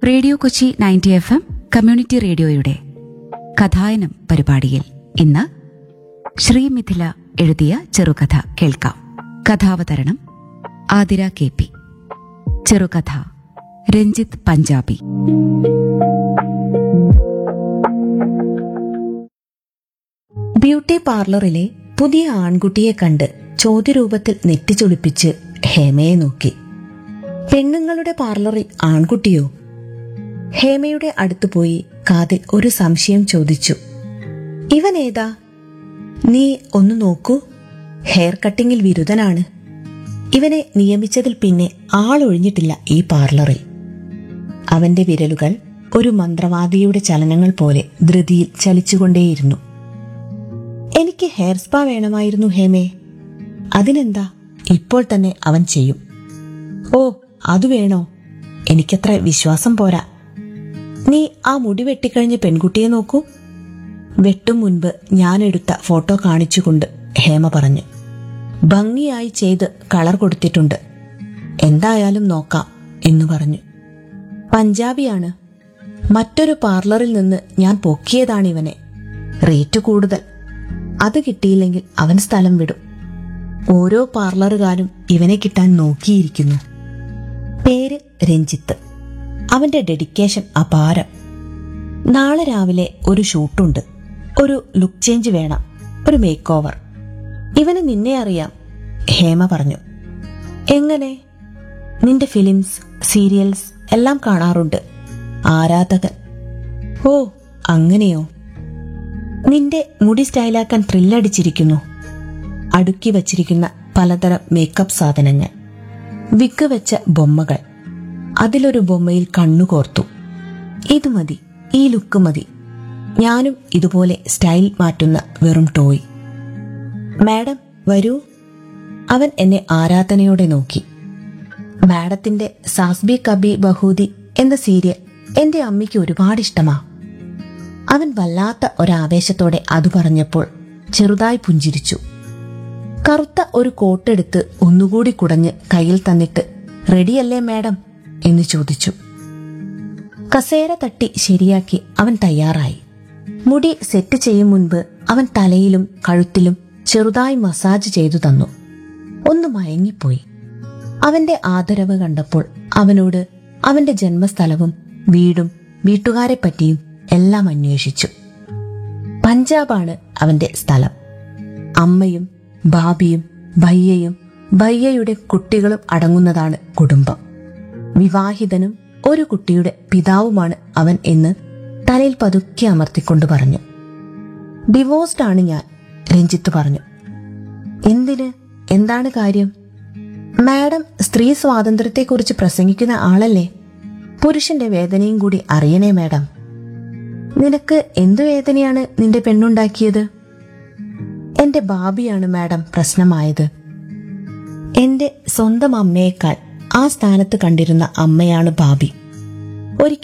radio Kochi ninety F M community റേഡിയോയുടെ കഥായനം പരിപാടിയിൽ ഇന്ന് ശ്രീമിഥില എഴുതിയ ചെറുകഥ കേൾക്കാം കഥാവതരണം ആതിര കെ പി ചെറുകഥ രഞ്ജിത്ത് പഞ്ചാബി ബ്യൂട്ടി പാർലറിലെ പുതിയ ആൺകുട്ടിയെ കണ്ട് ചോദ്യരൂപത്തിൽ നെറ്റിച്ചൊളിപ്പിച്ച് ഹേമയെ നോക്കി പെണ്ണുങ്ങളുടെ പാർലറിൽ ആൺകുട്ടിയോ ഹേമയുടെ അടുത്ത് പോയി കാതിൽ ഒരു സംശയം ചോദിച്ചു ഇവൻ ഏതാ നീ ഒന്ന് നോക്കൂ ഹെയർ കട്ടിങ്ങിൽ വിരുദ്ധനാണ് ഇവനെ നിയമിച്ചതിൽ പിന്നെ ആളൊഴിഞ്ഞിട്ടില്ല ഈ പാർലറിൽ അവന്റെ വിരലുകൾ ഒരു മന്ത്രവാദിയുടെ ചലനങ്ങൾ പോലെ ധൃതിയിൽ ചലിച്ചുകൊണ്ടേയിരുന്നു എനിക്ക് ഹെയർ സ്പാ വേണമായിരുന്നു ഹേമേ അതിനെന്താ ഇപ്പോൾ തന്നെ അവൻ ചെയ്യും ഓ അത് വേണോ എനിക്കത്ര വിശ്വാസം പോരാ നീ ആ മുടി വെട്ടിക്കഴിഞ്ഞ പെൺകുട്ടിയെ നോക്കൂ വെട്ടും മുൻപ് ഞാൻ എടുത്ത ഫോട്ടോ കാണിച്ചുകൊണ്ട് ഹേമ പറഞ്ഞു ഭംഗിയായി ചെയ്ത് കളർ കൊടുത്തിട്ടുണ്ട് എന്തായാലും നോക്കാം എന്ന് പറഞ്ഞു പഞ്ചാബിയാണ് മറ്റൊരു പാർലറിൽ നിന്ന് ഞാൻ പൊക്കിയതാണിവനെ റേറ്റ് കൂടുതൽ അത് കിട്ടിയില്ലെങ്കിൽ അവൻ സ്ഥലം വിടും ഓരോ പാർലറുകാരും ഇവനെ കിട്ടാൻ നോക്കിയിരിക്കുന്നു പേര് രഞ്ജിത്ത് അവന്റെ ഡെഡിക്കേഷൻ അപാരം നാളെ രാവിലെ ഒരു ഷൂട്ടുണ്ട് ഒരു ലുക്ക് ചേഞ്ച് വേണം ഒരു മേക്ക് ഓവർ ഇവന് നിന്നെ അറിയാം ഹേമ പറഞ്ഞു എങ്ങനെ നിന്റെ ഫിലിംസ് സീരിയൽസ് എല്ലാം കാണാറുണ്ട് ആരാധകൻ ഓ അങ്ങനെയോ നിന്റെ മുടി സ്റ്റൈലാക്കാൻ ത്രില്ലടിച്ചിരിക്കുന്നു അടുക്കി വച്ചിരിക്കുന്ന പലതരം മേക്കപ്പ് സാധനങ്ങൾ വിഗ് വെച്ച ബൊമ്മകൾ അതിലൊരു ബൊമ്മയിൽ കണ്ണുകോർത്തു ഇത് മതി ഈ ലുക്ക് മതി ഞാനും ഇതുപോലെ സ്റ്റൈൽ മാറ്റുന്ന വെറും ടോയ് മാഡം വരൂ അവൻ എന്നെ ആരാധനയോടെ നോക്കി മാഡത്തിന്റെ സാസ്ബി കബി ബഹൂദി എന്ന സീരിയൽ എന്റെ അമ്മയ്ക്ക് ഒരുപാട് ഇഷ്ടമാ അവൻ വല്ലാത്ത ഒരാവേശത്തോടെ അത് പറഞ്ഞപ്പോൾ ചെറുതായി പുഞ്ചിരിച്ചു കറുത്ത ഒരു കോട്ടെടുത്ത് ഒന്നുകൂടി കുടഞ്ഞ് കയ്യിൽ തന്നിട്ട് റെഡിയല്ലേ മാഡം എന്ന് ചോദിച്ചു കസേര തട്ടി ശരിയാക്കി അവൻ തയ്യാറായി മുടി സെറ്റ് ചെയ്യും മുൻപ് അവൻ തലയിലും കഴുത്തിലും ചെറുതായി മസാജ് ചെയ്തു തന്നു ഒന്ന് മയങ്ങിപ്പോയി അവന്റെ ആദരവ് കണ്ടപ്പോൾ അവനോട് അവന്റെ ജന്മസ്ഥലവും വീടും വീട്ടുകാരെ പറ്റിയും എല്ലാം അന്വേഷിച്ചു പഞ്ചാബാണ് അവന്റെ സ്ഥലം അമ്മയും ബാബിയും ഭയ്യയും ഭയ്യയുടെ കുട്ടികളും അടങ്ങുന്നതാണ് കുടുംബം വിവാഹിതനും ഒരു കുട്ടിയുടെ പിതാവുമാണ് അവൻ എന്ന് തലയിൽ പതുക്കെ അമർത്തിക്കൊണ്ട് പറഞ്ഞു ഡിവോഴ്സ്ഡ് ആണ് ഞാൻ രഞ്ജിത്ത് പറഞ്ഞു എന്തിന് എന്താണ് കാര്യം മാഡം സ്ത്രീ സ്വാതന്ത്ര്യത്തെക്കുറിച്ച് പ്രസംഗിക്കുന്ന ആളല്ലേ പുരുഷന്റെ വേദനയും കൂടി അറിയണേ മാഡം നിനക്ക് എന്തു വേദനയാണ് നിന്റെ പെണ്ണുണ്ടാക്കിയത് എന്റെ ബാബിയാണ് മാഡം പ്രശ്നമായത് എന്റെ സ്വന്തം അമ്മയേക്കാൾ ആ സ്ഥാനത്ത് കണ്ടിരുന്ന അമ്മയാണ് ബാബി